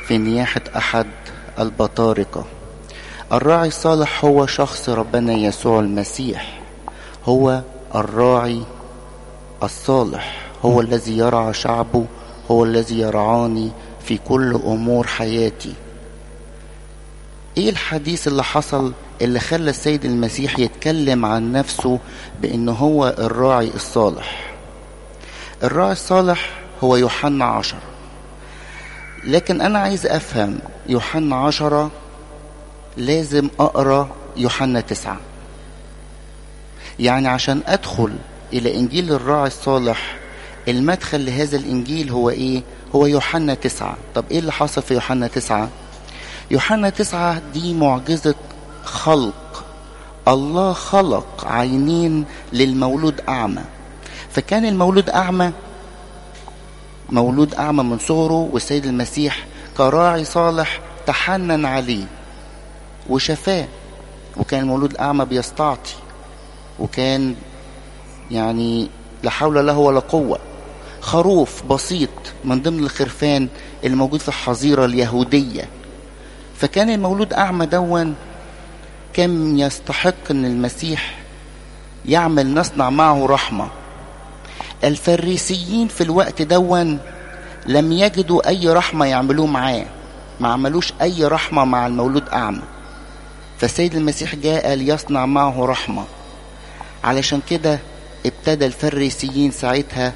في نياحة أحد البطارقة الراعي الصالح هو شخص ربنا يسوع المسيح هو الراعي الصالح هو الذي يرعى شعبه هو الذي يرعاني في كل امور حياتي ايه الحديث اللي حصل اللي خلى السيد المسيح يتكلم عن نفسه بانه هو الراعي الصالح الراعي الصالح هو يوحنا عشرة لكن انا عايز افهم يوحنا عشرة لازم اقرا يوحنا تسعة يعني عشان ادخل الى انجيل الراعي الصالح المدخل لهذا الانجيل هو ايه هو يوحنا تسعة طب ايه اللي حصل في يوحنا تسعة يوحنا تسعة دي معجزة خلق الله خلق عينين للمولود أعمى فكان المولود أعمى مولود أعمى من صغره والسيد المسيح كراعي صالح تحنن عليه وشفاه وكان المولود أعمى بيستعطي وكان يعني لا حول له ولا قوة خروف بسيط من ضمن الخرفان اللي موجود في الحظيرة اليهودية فكان المولود أعمى دون كان يستحق أن المسيح يعمل نصنع معه رحمة الفريسيين في الوقت دون لم يجدوا أي رحمة يعملوه معاه ما عملوش أي رحمة مع المولود أعمى فالسيد المسيح جاء ليصنع معه رحمة علشان كده ابتدى الفريسيين ساعتها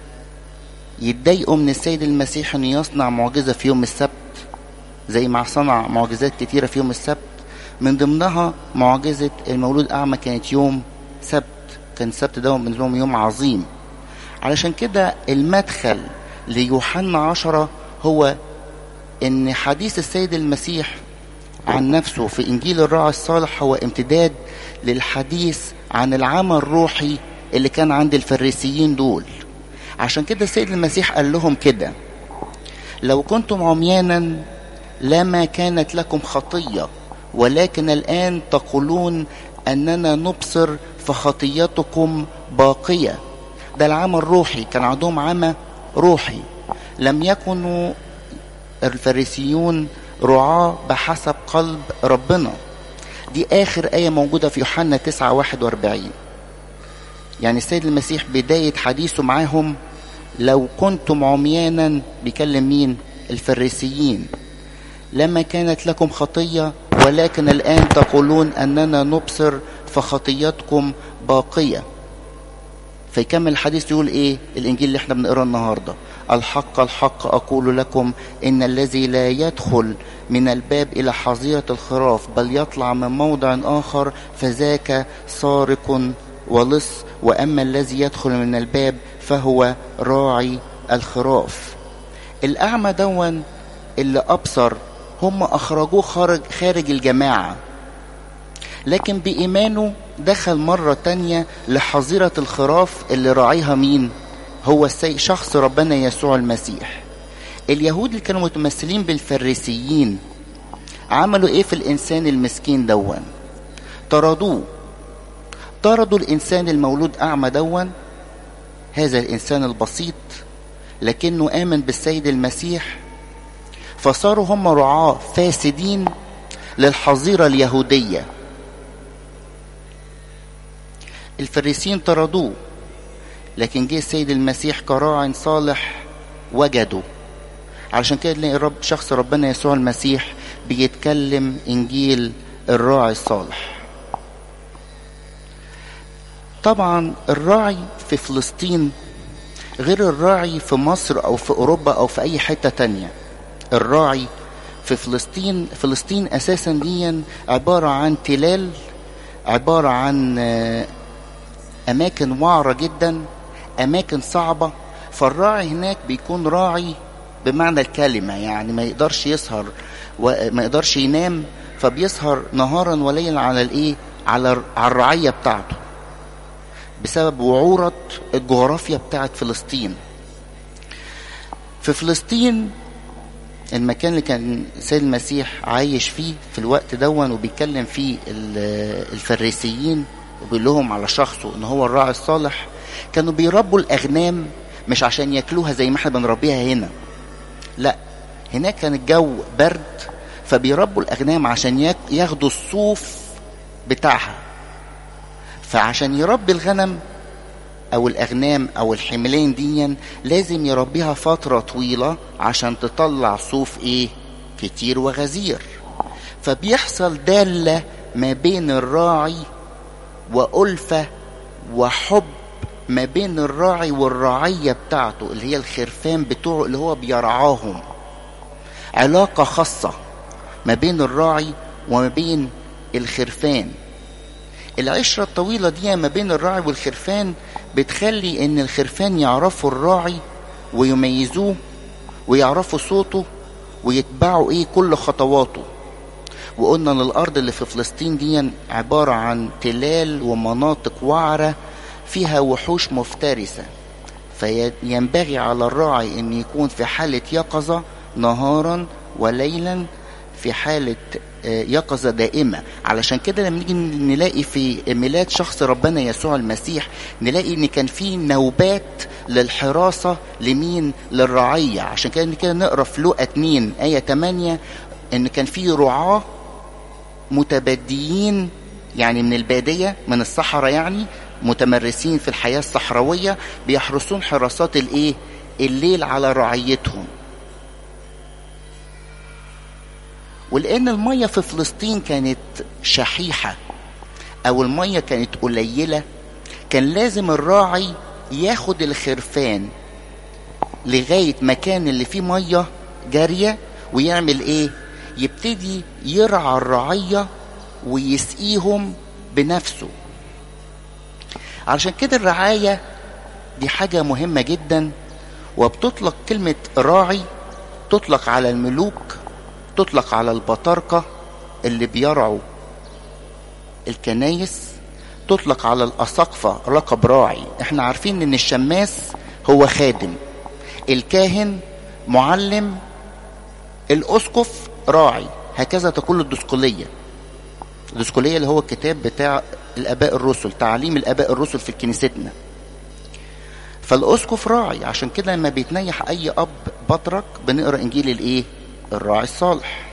يتضايقوا من السيد المسيح انه يصنع معجزه في يوم السبت زي ما صنع معجزات كتيره في يوم السبت من ضمنها معجزه المولود اعمى كانت يوم سبت كان السبت ده من لهم يوم عظيم علشان كده المدخل ليوحنا عشرة هو ان حديث السيد المسيح عن نفسه في انجيل الراعي الصالح هو امتداد للحديث عن العمل الروحي اللي كان عند الفريسيين دول عشان كده السيد المسيح قال لهم كده لو كنتم عميانا لما كانت لكم خطيه ولكن الان تقولون اننا نبصر فخطيتكم باقيه ده العمى الروحي كان عندهم عمى روحي لم يكونوا الفريسيون رعاة بحسب قلب ربنا دي آخر آية موجودة في يوحنا 9 41 يعني السيد المسيح بداية حديثه معاهم لو كنتم عميانا بيكلم مين الفريسيين لما كانت لكم خطية ولكن الآن تقولون أننا نبصر فخطيتكم باقية فيكمل الحديث يقول ايه الانجيل اللي احنا بنقراه النهارده الحق الحق اقول لكم ان الذي لا يدخل من الباب الى حظيره الخراف بل يطلع من موضع اخر فذاك سارق ولص واما الذي يدخل من الباب فهو راعي الخراف الاعمى دون اللي ابصر هم اخرجوه خارج خارج الجماعه لكن بإيمانه دخل مرة تانية لحظيرة الخراف اللي راعيها مين هو السي... شخص ربنا يسوع المسيح اليهود اللي كانوا متمثلين بالفريسيين عملوا ايه في الانسان المسكين دون طردوه طردوا الانسان المولود اعمى دون هذا الانسان البسيط لكنه امن بالسيد المسيح فصاروا هم رعاة فاسدين للحظيرة اليهودية الفريسيين طردوه لكن جه السيد المسيح كراع صالح وجده علشان كده نلاقي الرب شخص ربنا يسوع المسيح بيتكلم انجيل الراعي الصالح طبعا الراعي في فلسطين غير الراعي في مصر او في اوروبا او في اي حته تانية الراعي في فلسطين فلسطين اساسا دي عباره عن تلال عباره عن اماكن وعره جدا اماكن صعبه فالراعي هناك بيكون راعي بمعنى الكلمه يعني ما يقدرش يسهر وما يقدرش ينام فبيسهر نهارا وليلا على الايه على على الرعيه بتاعته بسبب وعوره الجغرافيا بتاعت فلسطين في فلسطين المكان اللي كان سيد المسيح عايش فيه في الوقت دون وبيتكلم فيه الفريسيين وبيقول لهم على شخصه ان هو الراعي الصالح كانوا بيربوا الاغنام مش عشان ياكلوها زي ما احنا بنربيها هنا لا هناك كان الجو برد فبيربوا الأغنام عشان ياخدوا الصوف بتاعها فعشان يربي الغنم أو الأغنام أو الحملين ديا لازم يربيها فترة طويلة عشان تطلع صوف إيه كتير وغزير فبيحصل دالة ما بين الراعي وألفة وحب ما بين الراعي والرعية بتاعته اللي هي الخرفان بتوعه اللي هو بيرعاهم علاقة خاصة ما بين الراعي وما بين الخرفان العشرة الطويلة دي ما بين الراعي والخرفان بتخلي ان الخرفان يعرفوا الراعي ويميزوه ويعرفوا صوته ويتبعوا ايه كل خطواته وقلنا ان الارض اللي في فلسطين دي عبارة عن تلال ومناطق وعرة فيها وحوش مفترسة فينبغي على الراعي ان يكون في حالة يقظة نهارا وليلا في حالة يقظة دائمة علشان كده لما نيجي نلاقي في ميلاد شخص ربنا يسوع المسيح نلاقي ان كان في نوبات للحراسة لمين للرعية عشان كده كده نقرا في لوقا 2 آية 8 ان كان في رعاة متبديين يعني من البادية من الصحراء يعني متمرسين في الحياة الصحراوية بيحرسون حراسات الايه الليل على رعيتهم ولان الميه في فلسطين كانت شحيحه او الميه كانت قليله كان لازم الراعي ياخد الخرفان لغايه مكان اللي فيه ميه جاريه ويعمل ايه يبتدي يرعى الرعيه ويسقيهم بنفسه علشان كده الرعايه دي حاجه مهمه جدا وبتطلق كلمه راعي تطلق على الملوك تطلق على البطاركة اللي بيرعوا الكنايس تطلق على الأساقفة لقب راعي احنا عارفين ان الشماس هو خادم الكاهن معلم الأسقف راعي هكذا تقول الدسقلية الدسقلية اللي هو الكتاب بتاع الآباء الرسل تعليم الآباء الرسل في كنيستنا فالأسقف راعي عشان كده لما بيتنيح أي أب بطرك بنقرأ إنجيل الإيه الراعي الصالح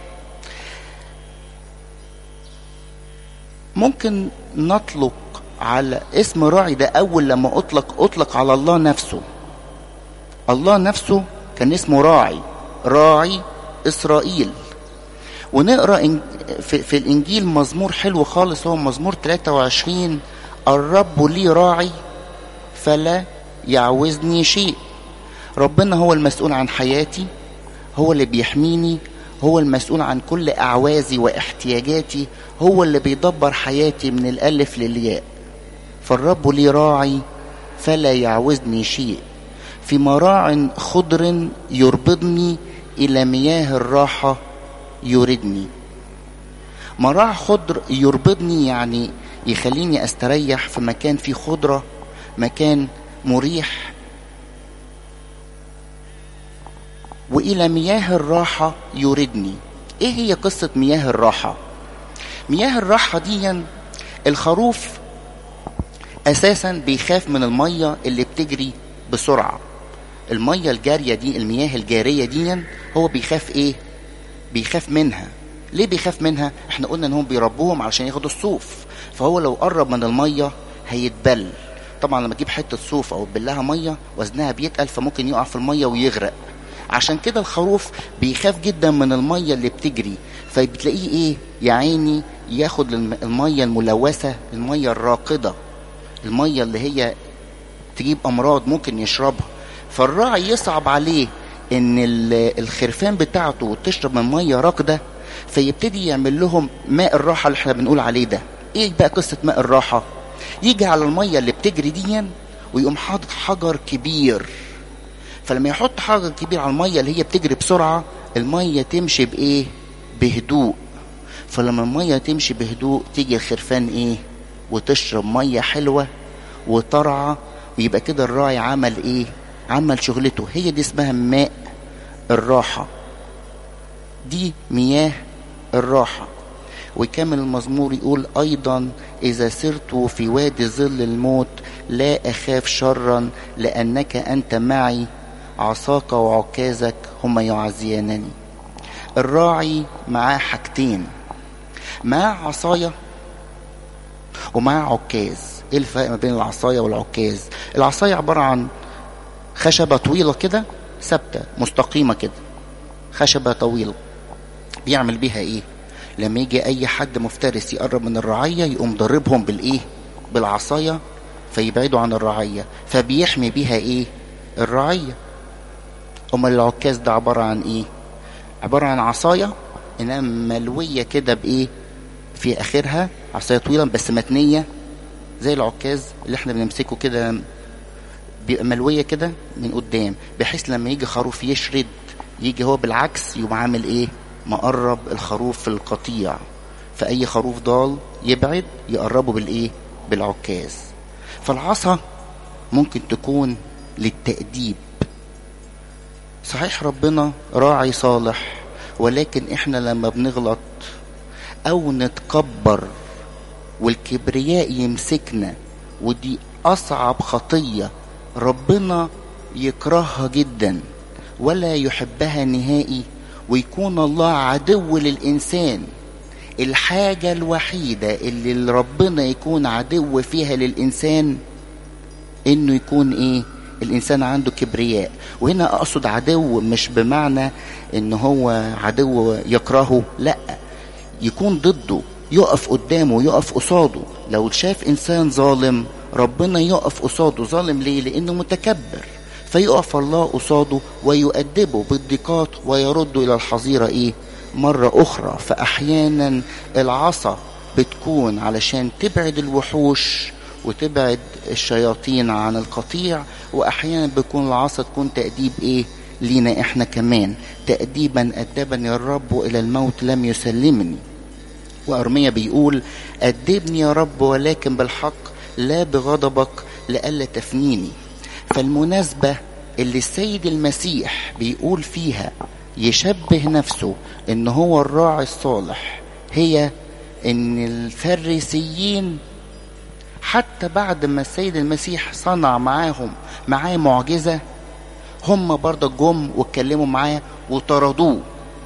ممكن نطلق على اسم راعي ده اول لما اطلق اطلق على الله نفسه الله نفسه كان اسمه راعي راعي اسرائيل ونقرا في, في الانجيل مزمور حلو خالص هو مزمور 23 الرب لي راعي فلا يعوزني شيء ربنا هو المسؤول عن حياتي هو اللي بيحميني هو المسؤول عن كل أعوازي واحتياجاتي هو اللي بيدبر حياتي من الألف للياء فالرب لي راعي فلا يعوزني شيء في مراع خضر يربضني إلى مياه الراحة يردني مراع خضر يربضني يعني يخليني استريح في مكان فيه خضرة مكان مريح والى مياه الراحه يردني ايه هي قصه مياه الراحه مياه الراحه دي الخروف اساسا بيخاف من الميه اللي بتجري بسرعه الميه الجاريه دي المياه الجاريه دي هو بيخاف ايه بيخاف منها ليه بيخاف منها احنا قلنا ان هم بيربوهم علشان ياخدوا الصوف فهو لو قرب من الميه هيتبل طبعا لما تجيب حته صوف او تبلها ميه وزنها بيتقل فممكن يقع في الميه ويغرق عشان كده الخروف بيخاف جدا من الميه اللي بتجري فبتلاقيه ايه يا عيني ياخد الميه الملوثه الميه الراقده الميه اللي هي تجيب امراض ممكن يشربها فالراعي يصعب عليه ان الخرفان بتاعته تشرب من ميه راكده فيبتدي يعمل لهم ماء الراحه اللي احنا بنقول عليه ده ايه بقى قصه ماء الراحه يجي على الميه اللي بتجري دي ويقوم حاطط حجر كبير فلما يحط حجر كبير على الميه اللي هي بتجري بسرعه الميه تمشي بايه بهدوء فلما الميه تمشي بهدوء تيجي الخرفان ايه وتشرب ميه حلوه وترعى ويبقى كده الراعي عمل ايه عمل شغلته هي دي اسمها ماء الراحه دي مياه الراحه ويكمل المزمور يقول ايضا اذا سرت في وادي ظل الموت لا اخاف شرا لانك انت معي عصاك وعكازك هما يعزيانني الراعي معاه حاجتين معاه عصاية ومعاه عكاز ايه الفرق ما بين العصاية والعكاز العصاية عبارة عن خشبة طويلة كده ثابتة مستقيمة كده خشبة طويلة بيعمل بيها ايه لما يجي اي حد مفترس يقرب من الرعية يقوم ضربهم بالايه بالعصاية فيبعدوا عن الرعية فبيحمي بيها ايه الرعية امال العكاز ده عبارة عن ايه عبارة عن عصاية انها ملوية كده بايه في اخرها عصاية طويلة بس متنية زي العكاز اللي احنا بنمسكه كده بيبقى ملوية كده من قدام بحيث لما يجي خروف يشرد يجي هو بالعكس يقوم عامل ايه مقرب الخروف في القطيع فأي خروف ضال يبعد يقربه بالإيه؟ بالعكاز فالعصا ممكن تكون للتأديب صحيح ربنا راعي صالح ولكن احنا لما بنغلط او نتكبر والكبرياء يمسكنا ودي اصعب خطية ربنا يكرهها جدا ولا يحبها نهائي ويكون الله عدو للإنسان الحاجة الوحيدة اللي ربنا يكون عدو فيها للإنسان إنه يكون إيه الإنسان عنده كبرياء وهنا أقصد عدو مش بمعنى إن هو عدو يكرهه لأ يكون ضده يقف قدامه يقف قصاده لو شاف إنسان ظالم ربنا يقف قصاده ظالم ليه لأنه متكبر فيقف الله قصاده ويؤدبه بالضيقات ويرده الى الحظيره ايه مره اخرى فاحيانا العصا بتكون علشان تبعد الوحوش وتبعد الشياطين عن القطيع واحيانا بيكون العصا تكون تاديب ايه لينا احنا كمان تاديبا ادبني الرب الى الموت لم يسلمني وارميا بيقول ادبني يا رب ولكن بالحق لا بغضبك لئلا تفنيني فالمناسبة اللي السيد المسيح بيقول فيها يشبه نفسه ان هو الراعي الصالح هي ان الفريسيين حتى بعد ما السيد المسيح صنع معاهم معاه معجزة هم برضه جم واتكلموا معاه وطردوه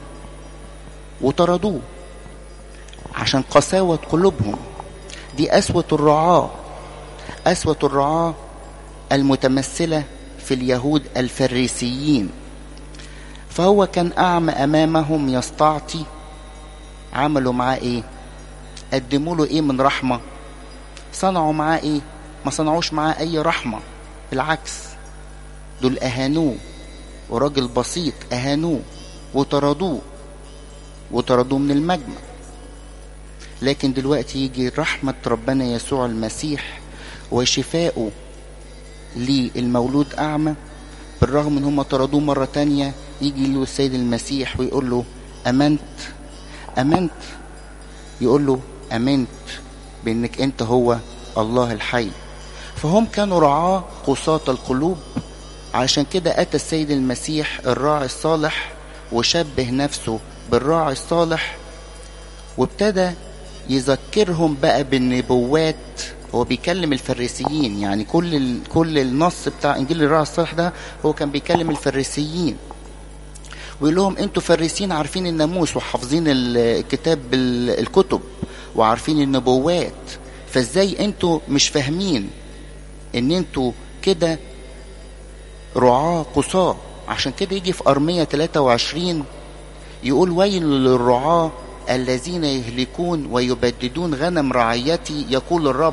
وطردوه عشان قساوة قلوبهم دي قسوة الرعاة قسوة الرعاة المتمثلة في اليهود الفريسيين فهو كان أعمى أمامهم يستعطي عملوا معاه إيه قدموا له إيه من رحمة صنعوا معاه إيه ما صنعوش معاه أي رحمة بالعكس دول أهانوه وراجل بسيط أهانوه وطردوه وطردوه من المجمع لكن دلوقتي يجي رحمة ربنا يسوع المسيح وشفائه للمولود أعمى بالرغم ان هم طردوه مرة تانية يجي له السيد المسيح ويقول له أمنت أمنت يقول له أمنت بأنك أنت هو الله الحي فهم كانوا رعاة قساة القلوب عشان كده أتى السيد المسيح الراعي الصالح وشبه نفسه بالراعي الصالح وابتدى يذكرهم بقى بالنبوات هو بيكلم الفريسيين يعني كل ال... كل النص بتاع انجيل الراعي الصالح ده هو كان بيكلم الفريسيين ويقول لهم انتوا فريسيين عارفين الناموس وحافظين الكتاب الكتب وعارفين النبوات فازاي انتوا مش فاهمين ان انتوا كده رعاة قصاة عشان كده يجي في أرمية 23 يقول ويل للرعاة الذين يهلكون ويبددون غنم رعيتي يقول الرب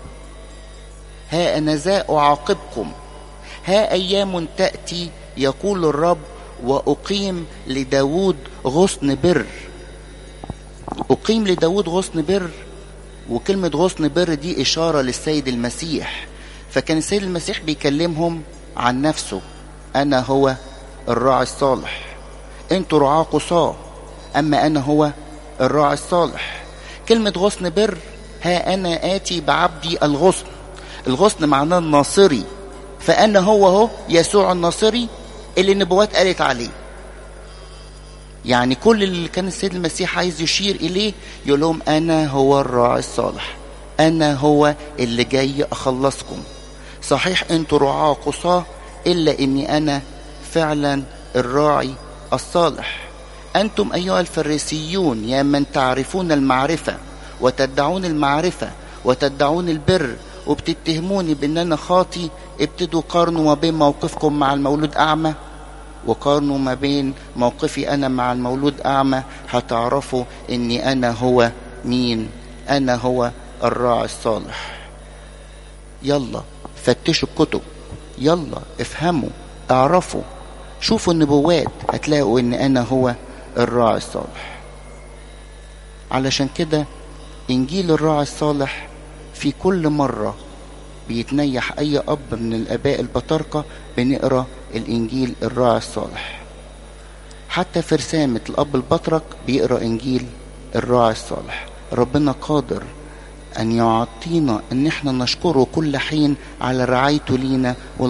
ها أنا ذا أعاقبكم ها أيام تأتي يقول الرب وأقيم لداود غصن بر أقيم لداود غصن بر وكلمة غصن بر دي إشارة للسيد المسيح فكان السيد المسيح بيكلمهم عن نفسه أنا هو الراعي الصالح أنتوا رعاة قصاه أما أنا هو الراعي الصالح كلمة غصن بر ها أنا آتي بعبدي الغصن الغصن معناه الناصري فأنا هو هو يسوع الناصري اللي النبوات قالت عليه يعني كل اللي كان السيد المسيح عايز يشير إليه يقول لهم أنا هو الراعي الصالح أنا هو اللي جاي أخلصكم صحيح أنتوا رعاة قصاه إلا إني أنا فعلا الراعي الصالح أنتم أيها الفريسيون يا من تعرفون المعرفة وتدعون المعرفة وتدعون البر وبتتهموني بأن أنا خاطي ابتدوا قارنوا ما بين موقفكم مع المولود أعمى وقارنوا ما بين موقفي أنا مع المولود أعمى هتعرفوا أني أنا هو مين أنا هو الراعي الصالح يلا فتشوا الكتب يلا افهموا اعرفوا شوفوا النبوات هتلاقوا ان انا هو الراعي الصالح علشان كده انجيل الراعي الصالح في كل مرة بيتنيح اي اب من الاباء البطاركة بنقرا الانجيل الراعي الصالح حتى في رسامة الاب البطرك بيقرا انجيل الراعي الصالح ربنا قادر أن يعطينا أن احنا نشكره كل حين على رعايته لينا